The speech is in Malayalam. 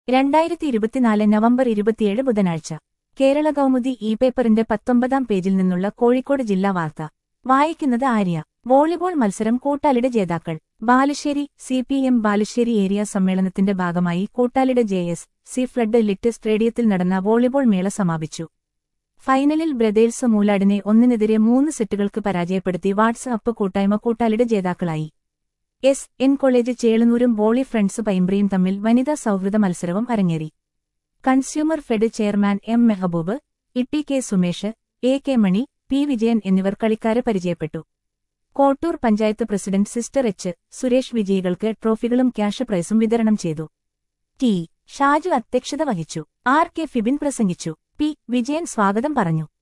രണ്ടായിരത്തി ഇരുപത്തിനാല് നവംബർ ഇരുപത്തിയേഴ് ബുധനാഴ്ച കേരള കൗമുദി ഇ പേപ്പറിന്റെ പത്തൊമ്പതാം പേജിൽ നിന്നുള്ള കോഴിക്കോട് ജില്ലാ വാർത്ത വായിക്കുന്നത് ആര്യ വോളിബോൾ മത്സരം കൂട്ടാലിയുടെ ജേതാക്കൾ Balussery C P M Balussery area സമ്മേളനത്തിന്റെ ഭാഗമായി കൂട്ടാലിയുടെ J S C floodlit സ്റ്റേഡിയത്തിൽ നടന്ന വോളിബോൾ മേള സമാപിച്ചു ഫൈനലിൽ ബ്രദേഴ്സ് മൂലാടിനെ ഒന്നിനെതിരെ മൂന്ന് സെറ്റുകൾക്ക് പരാജയപ്പെടുത്തി വാട്സ് അപ്പ് കൂട്ടായ്മ കൂട്ടാലിയുടെ ജേതാക്കളായി എസ് എൻ കോളേജ് ചേളനൂരും വോളി ഫ്രണ്ട്സ് പൈമ്പ്രിയും തമ്മിൽ വനിതാ സൗഹൃദ മത്സരവും അരങ്ങേറി consumer fed chairman M Mehboob ഇട്ടി K Sumesh A K Mani P Vijayan എന്നിവർ കളിക്കാരെ പരിചയപ്പെട്ടു Kottoor panchayat president sister H Suresh വിജയികൾക്ക് ട്രോഫികളും ക്യാഷ് പ്രൈസും വിതരണം ചെയ്തു ടി ഷാജു അധ്യക്ഷത വഹിച്ചു ആർ കെ ഫിബിൻ പ്രസംഗിച്ചു പി വിജയൻ സ്വാഗതം പറഞ്ഞു